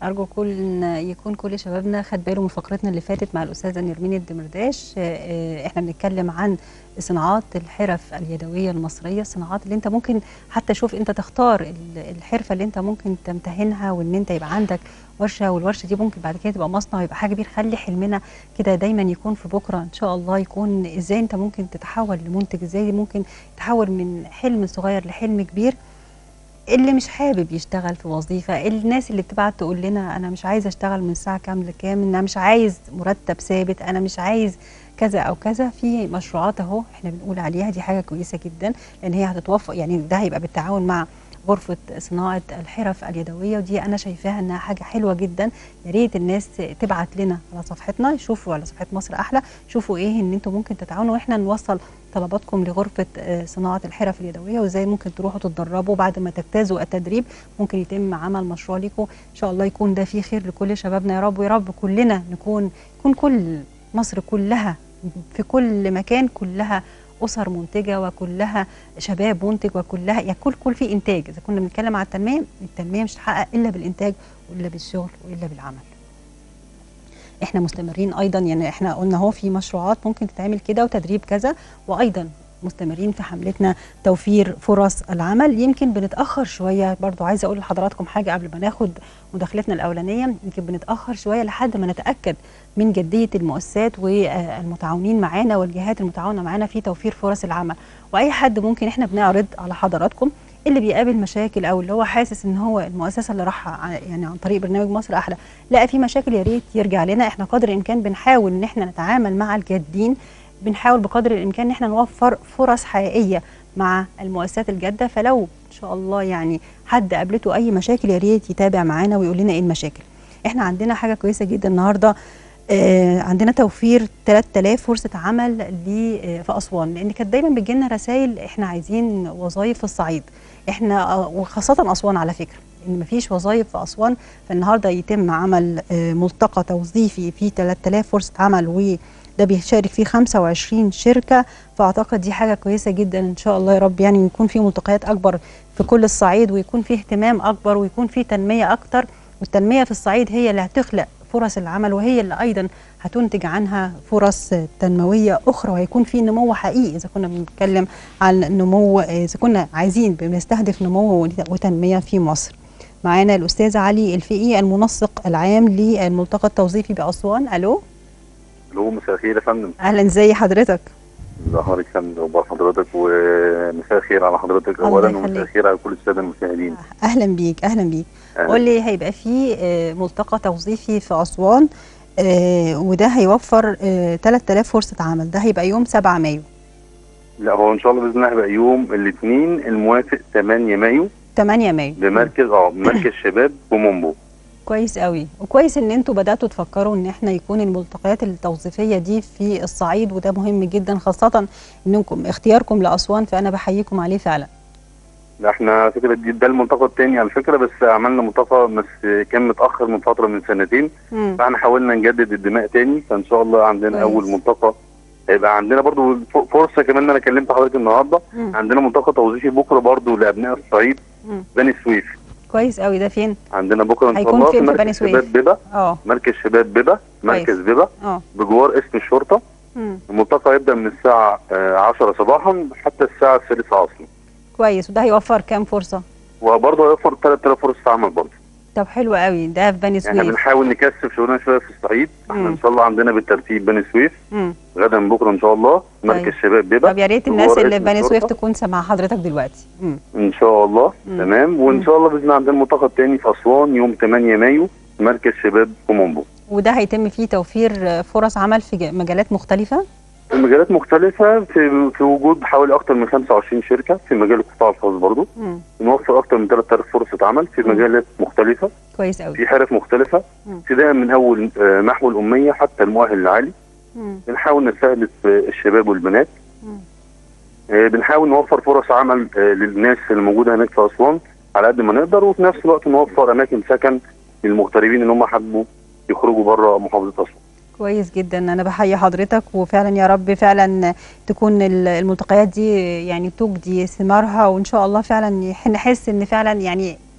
ارجو كل إن يكون كل شبابنا خد باله من فقرتنا اللي فاتت مع الاستاذه نرمين الدمرداش آه، آه، احنا بنتكلم عن صناعات الحرف اليدويه المصريه الصناعات اللي انت ممكن حتى شوف انت تختار ال- الحرفه اللي انت ممكن تمتهنها وان انت يبقى عندك ورشه والورشه دي ممكن بعد كده تبقى مصنع ويبقى حاجه كبير خلي حلمنا كده دايما يكون في بكره ان شاء الله يكون ازاي انت ممكن تتحول لمنتج ازاي ممكن تتحول من حلم صغير لحلم كبير اللي مش حابب يشتغل في وظيفه الناس اللي بتبعت تقول لنا انا مش عايز اشتغل من الساعه كام لكام انا مش عايز مرتب ثابت انا مش عايز كذا او كذا في مشروعات اهو احنا بنقول عليها دي حاجه كويسه جدا لان هي هتتوفر يعني ده هيبقى بالتعاون مع غرفة صناعة الحرف اليدوية ودي أنا شايفاها إنها حاجة حلوة جدا يا ريت الناس تبعت لنا على صفحتنا يشوفوا على صفحة مصر أحلى شوفوا إيه إن أنتم ممكن تتعاونوا وإحنا نوصل طلباتكم لغرفة آه، صناعة الحرف اليدوية وإزاي ممكن تروحوا تتدربوا بعد ما تجتازوا التدريب ممكن يتم عمل مشروع ليكم إن شاء الله يكون ده فيه خير لكل شبابنا يا رب ويا رب كلنا نكون يكون كل مصر كلها في كل مكان كلها اسر منتجه وكلها شباب منتج وكلها يعني كل كل في انتاج اذا كنا بنتكلم على التنميه التنميه مش هتحقق الا بالانتاج والا بالشغل والا بالعمل احنا مستمرين ايضا يعني احنا قلنا هو في مشروعات ممكن تتعمل كده وتدريب كذا وايضا مستمرين في حملتنا توفير فرص العمل يمكن بنتاخر شويه برضو عايزه اقول لحضراتكم حاجه قبل ما ناخد مداخلتنا الاولانيه يمكن بنتاخر شويه لحد ما نتاكد من جديه المؤسسات والمتعاونين معانا والجهات المتعاونه معانا في توفير فرص العمل واي حد ممكن احنا بنعرض على حضراتكم اللي بيقابل مشاكل او اللي هو حاسس ان هو المؤسسه اللي راح ع- يعني عن طريق برنامج مصر احلى لقى في مشاكل يا ريت يرجع لنا احنا قدر الامكان بنحاول ان احنا نتعامل مع الجادين بنحاول بقدر الامكان ان احنا نوفر فرص حقيقيه مع المؤسسات الجاده فلو ان شاء الله يعني حد قابلته اي مشاكل يا ريت يتابع معانا ويقول لنا ايه المشاكل احنا عندنا حاجه كويسه جدا النهارده آه عندنا توفير 3000 فرصه عمل ل- آه، في اسوان لان كانت دايما بتجي لنا رسائل احنا عايزين وظائف في الصعيد احنا آه، وخاصه اسوان على فكره ان مفيش وظائف في اسوان فالنهارده يتم عمل آه، ملتقى توظيفي فيه 3000 فرصه عمل وده بيشارك فيه 25 شركه فاعتقد دي حاجه كويسه جدا ان شاء الله يا رب يعني يكون في ملتقيات اكبر في كل الصعيد ويكون في اهتمام اكبر ويكون في تنميه اكتر والتنميه في الصعيد هي اللي هتخلق فرص العمل وهي اللي ايضا هتنتج عنها فرص تنمويه اخرى وهيكون في نمو حقيقي اذا كنا بنتكلم عن نمو اذا كنا عايزين بنستهدف نمو وتنميه في مصر. معانا الاستاذ علي الفقي المنسق العام للملتقى التوظيفي باسوان الو الو مساء الخير يا فندم اهلا زي حضرتك ظهرك يا فندم اخبار حضرتك ومساء الخير على حضرتك الله اولا يخليك. ومساء الخير على كل الساده المشاهدين اهلا بيك اهلا بيك أهلاً. قول لي هيبقى في آه، ملتقى توظيفي في اسوان آه، وده هيوفر آه، 3000 فرصه عمل ده هيبقى يوم 7 مايو لا هو ان شاء الله باذن الله هيبقى يوم الاثنين الموافق 8 مايو 8 مايو بمركز اه مركز شباب بومومبو كويس قوي وكويس ان انتوا بداتوا تفكروا ان احنا يكون الملتقيات التوظيفيه دي في الصعيد وده مهم جدا خاصه انكم اختياركم لاسوان فانا بحييكم عليه فعلا لا احنا على فكره دي- ده الملتقى الثاني على فكره بس عملنا ملتقى بس كان متاخر من فتره من سنتين مم. فاحنا حاولنا نجدد الدماء تاني فان شاء الله عندنا كويس. اول ملتقى هيبقى عندنا برضو ف- فرصه كمان ان انا كلمت حضرتك النهارده مم. عندنا ملتقى توظيفي بكره برضو لابناء الصعيد مم. بني سويف كويس قوي ده فين عندنا بكره ان شاء هيكون الله فين في مركز بني سويف؟ شباب بيبا اه مركز شباب بيبا مركز بيبا اه بجوار اسم الشرطه مم. الملتقى يبدا من الساعه آه، 10 صباحا حتى الساعه الثالثة عصرا كويس وده هيوفر كام فرصه وبرضه هيوفر 3000 فرصه عمل برضه طب حلو قوي ده في بني احنا سويف بنحاول نكثف شغلنا شويه في الصعيد احنا مم. ان شاء الله عندنا بالترتيب بني سويف مم. غدا بكره ان شاء الله مركز طيب. شباب بيبا طب يا ريت بجوار الناس اللي اسم في بني سويف الشرطة. تكون سامعه حضرتك دلوقتي مم. ان شاء الله مم. تمام وان مم. شاء الله باذن الله عندنا الملتقى الثاني في اسوان يوم 8 مايو مركز شباب كومومبو وده هيتم فيه توفير آه، فرص عمل في ج- مجالات مختلفه في مجالات مختلفة في في وجود حوالي أكثر من 25 شركة في مجال القطاع الخاص برضه مم. بنوفر أكثر من 3000 فرصة عمل في مم. مجالات مختلفة كويس قوي في حرف مختلفة مم. ابتداء من أول آه، محو الأمية حتى المؤهل العالي مم. بنحاول نستهدف آه، الشباب والبنات مم. آه، بنحاول نوفر فرص عمل آه، للناس اللي موجودة هناك في أسوان على قد ما نقدر وفي نفس الوقت نوفر أماكن سكن للمغتربين اللي هم حابوا يخرجوا بره محافظة أسوان كويس جدا انا بحيي حضرتك وفعلا يا رب فعلا تكون ال- الملتقيات دي يعني تجدي ثمارها وان شاء الله فعلا يح- نحس ان فعلا يعني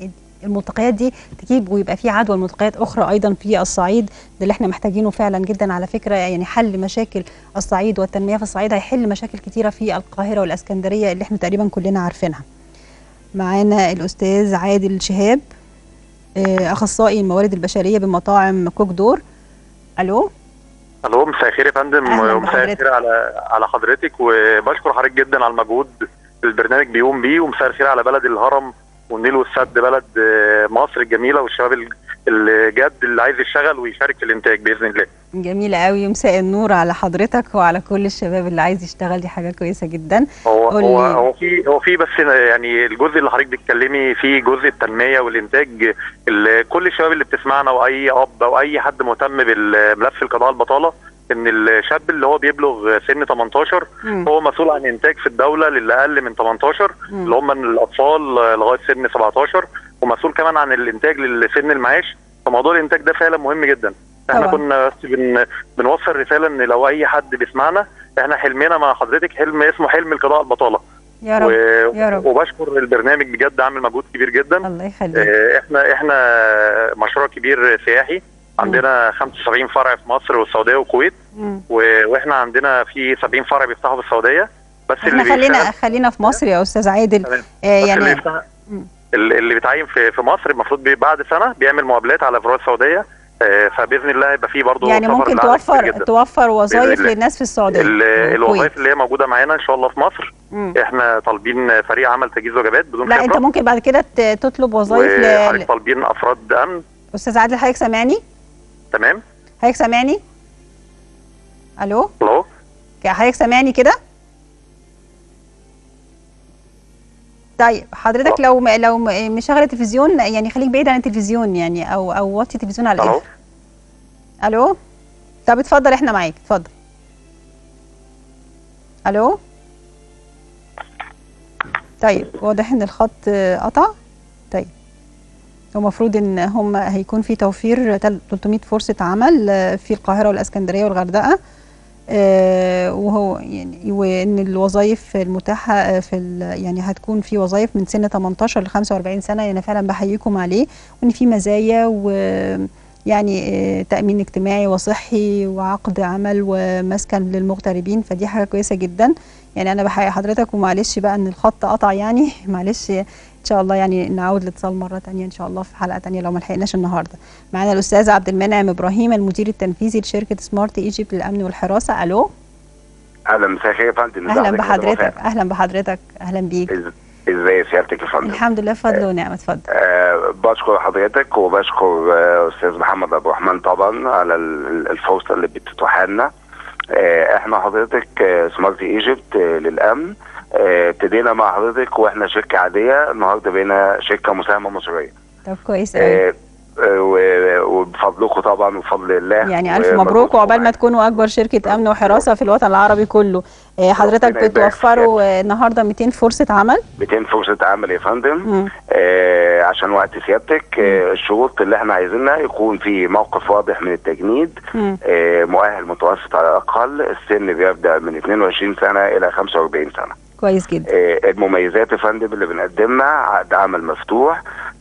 الملتقيات دي تجيب ويبقى في عدوى ملتقيات اخرى ايضا في الصعيد ده اللي احنا محتاجينه فعلا جدا على فكره يعني حل مشاكل الصعيد والتنميه في الصعيد هيحل مشاكل كتيره في القاهره والاسكندريه اللي احنا تقريبا كلنا عارفينها معانا الاستاذ عادل شهاب آه، اخصائي الموارد البشريه بمطاعم كوك دور الو الو مساء الخير يا فندم أهلاً ومساء بحضرتك. الخير على على حضرتك وبشكر حضرتك جدا على المجهود اللي البرنامج بيقوم بيه ومساء الخير على بلد الهرم والنيل والسد بلد آه، مصر الجميله والشباب ال- الجد اللي عايز يشتغل ويشارك في الانتاج باذن الله جميلة قوي مساء النور على حضرتك وعلى كل الشباب اللي عايز يشتغل دي حاجة كويسة جدا هو قول هو لي. هو في هو في بس يعني الجزء اللي حضرتك بتتكلمي فيه جزء التنميه والانتاج اللي كل الشباب اللي بتسمعنا واي اب او اي حد مهتم بالملف القضاء البطاله ان الشاب اللي هو بيبلغ سن 18 مم. هو مسؤول عن انتاج في الدوله للي اقل من 18 مم. اللي هم الاطفال لغايه سن 17 ومسؤول كمان عن الانتاج لسن المعاش فموضوع الانتاج ده فعلا مهم جدا احنا طبعا. كنا بس بن بنوصل رساله ان لو اي حد بيسمعنا احنا حلمنا مع حضرتك حلم اسمه حلم القضاء على البطاله يا رب و... يا رب. وبشكر البرنامج بجد عامل مجهود كبير جدا الله يخليك اه، احنا احنا مشروع كبير سياحي عندنا 75 فرع في مصر والسعوديه والكويت مم. و- واحنا عندنا في 70 فرع بيفتحوا في السعوديه بس احنا اللي خلينا بيشتغل- خلينا في مصر يا استاذ عادل تمام. آه بس اللي يعني يفتح مم. اللي اللي بيتعين في في مصر المفروض بي- بعد سنه بيعمل مقابلات على فروع السعوديه آه، فباذن الله يبقى في برضه يعني سفر ممكن لعدد كبير توفر جدا. توفر وظائف الله. للناس في السعوديه ال- والكويت. الوظائف اللي هي موجوده معانا ان شاء الله في مصر مم. احنا طالبين فريق عمل تجهيز وجبات بدون لا انت خبره ممكن بعد كده ت- تطلب وظائف ل... وحضرتك طالبين افراد امن استاذ عادل حضرتك سامعني تمام حضرتك سامعني الو الو حضرتك سامعني كده طيب حضرتك لو م- لو م- مشغل التلفزيون يعني خليك بعيد عن التلفزيون يعني او او وطي التلفزيون على الو الاخر الو طب اتفضل احنا معاك اتفضل الو طيب واضح ان الخط آه، قطع طيب هو المفروض ان هم هيكون في توفير تل- 300 فرصه عمل آه، في القاهره والاسكندريه والغردقه آه، وهو يعني وان الوظائف المتاحه آه، في ال- يعني هتكون في وظائف من سن 18 ل 45 سنه يعني فعلا بحييكم عليه وان في مزايا و يعني آه، تامين اجتماعي وصحي وعقد عمل ومسكن للمغتربين فدي حاجه كويسه جدا يعني انا بحيي حضرتك ومعلش بقى ان الخط قطع يعني معلش ان شاء الله يعني نعود الاتصال مره تانية ان شاء الله في حلقه تانية لو ما لحقناش النهارده معانا الاستاذ عبد المنعم ابراهيم المدير التنفيذي لشركه سمارت ايجيبت للامن والحراسه الو اهلا مساء الخير يا فندم اهلا ازي حضرتك يا بحضرتك اهلا بحضرتك اهلا بيك إز- ازاي سيادتك يا فندم الحمد لله بفضل ونعمه اتفضل آه بشكر حضرتك وبشكر آه استاذ محمد ابو الرحمن طبعا على ال- الفرصه اللي بتتوحى لنا آه احنا حضرتك آه سمارت ايجيبت آه للامن آه، ابتدينا مع حضرتك واحنا شركه عاديه النهارده بقينا شركه مساهمه مصريه طب كويس قوي آه، آه، و- وبفضلكم طبعا وبفضل الله يعني الف ومجهودكم مبروك وعقبال ما معانا. تكونوا اكبر شركه امن وحراسه في الوطن العربي كله آه، حضرتك ربنا يبارك بتوفروا آه، النهارده 200 فرصه عمل 200 فرصه عمل يا فندم مم. آه عشان وقت سيادتك آه الشروط اللي احنا عايزينها يكون في موقف واضح من التجنيد مم. آه مؤهل متوسط على الاقل السن بيبدا من 22 سنه الى 45 سنه كويس جدا آه المميزات يا فندم اللي بنقدمها عقد عمل مفتوح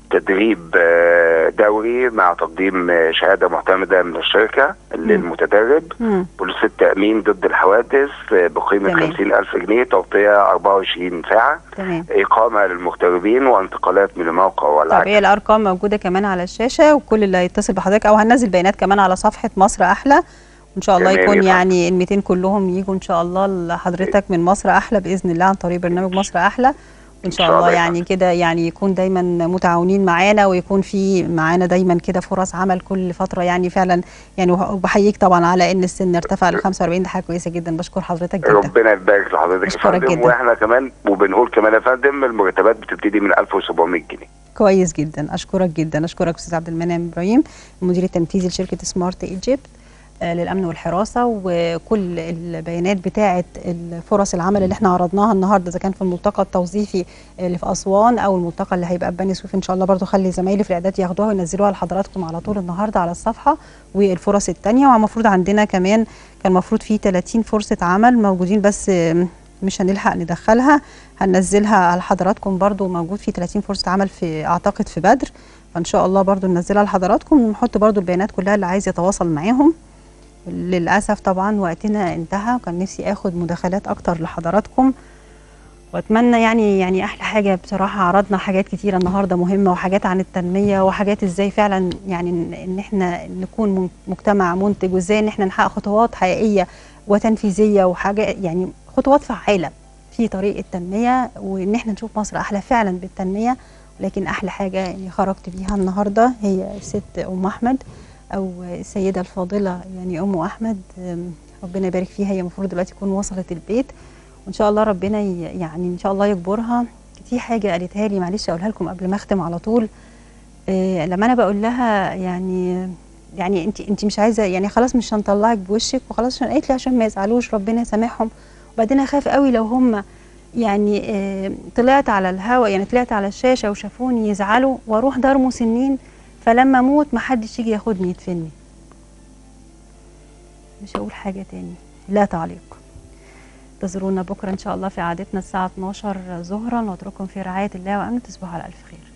تدريب آه، دوري مع تقديم آه، شهاده معتمده من الشركه للمتدرب مم. بوليس التامين ضد الحوادث آه، بقيمه تمام. 50000 جنيه توطيه 24 ساعه تمام إقامة للمغتربين وانتقالات من الموقع طب والعكس هي الارقام موجوده كمان على الشاشه وكل اللي هيتصل بحضرتك او هننزل بيانات كمان على صفحه مصر احلى وان شاء الله تمام يكون يا فندم. يعني ال 200 كلهم يجوا ان شاء الله لحضرتك من مصر احلى باذن الله عن طريق برنامج مصر احلى وان شاء الله يا يعني كده يعني يكون دايما متعاونين معانا ويكون في معانا دايما كده فرص عمل كل فتره يعني فعلا يعني وه- وبحييك طبعا على ان السن ارتفع ل 45 ده حاجه كويسه جدا بشكر حضرتك جدا ربنا يبارك لحضرتك يا أشكرك فندم جدا. واحنا كمان وبنقول كمان يا فندم المرتبات بتبتدي من 1700 جنيه كويس جدا اشكرك جدا اشكرك استاذ عبد المنعم ابراهيم المدير التنفيذي لشركه سمارت ايجيبت آه، للامن والحراسه وكل البيانات بتاعه الفرص العمل اللي احنا عرضناها النهارده اذا كان في الملتقى التوظيفي اللي في اسوان او الملتقى اللي هيبقى في بني سويف ان شاء الله برضو خلي زمايلي في الاعداد ياخدوها وينزلوها لحضراتكم على طول النهارده على الصفحه والفرص الثانيه والمفروض عندنا كمان كان المفروض في 30 فرصه عمل موجودين بس آم، مش هنلحق ندخلها هننزلها على حضراتكم برضو موجود في 30 فرصه عمل في اعتقد في بدر فان شاء الله برضو ننزلها لحضراتكم ونحط برضو البيانات كلها اللي عايز يتواصل معاهم للاسف طبعا وقتنا انتهى وكان نفسي اخد مداخلات اكتر لحضراتكم واتمنى يعني يعني احلى حاجه بصراحه عرضنا حاجات كتيره النهارده مهمه وحاجات عن التنميه وحاجات ازاي فعلا يعني ان إن احنا نكون من- مجتمع منتج وازاي ان احنا نحقق خطوات حقيقيه وتنفيذيه وحاجه يعني خطوات فعاله في طريق التنميه وان احنا نشوف مصر احلى فعلا بالتنميه لكن احلى حاجه يعني خرجت بيها النهارده هي الست ام احمد او السيده الفاضله يعني ام احمد أم، ربنا يبارك فيها هي المفروض دلوقتي تكون وصلت البيت وان شاء الله ربنا ي- يعني ان شاء الله يجبرها في حاجه قالتها لي معلش اقولها لكم قبل ما اختم على طول إيه لما انا بقول لها يعني يعني انت انت مش عايزه يعني خلاص مش هنطلعك بوشك وخلاص عشان قالت لي عشان ما يزعلوش ربنا يسامحهم وبعدين اخاف قوي لو هم يعني إيه طلعت على الهوا يعني طلعت على الشاشه وشافوني يزعلوا واروح دار مسنين فلما اموت ما حدش يجي ياخدني يدفني مش هقول حاجه تاني لا تعليق انتظرونا بكره ان شاء الله في عادتنا الساعه 12 ظهرا واترككم في رعايه الله وامن تصبحوا على الف خير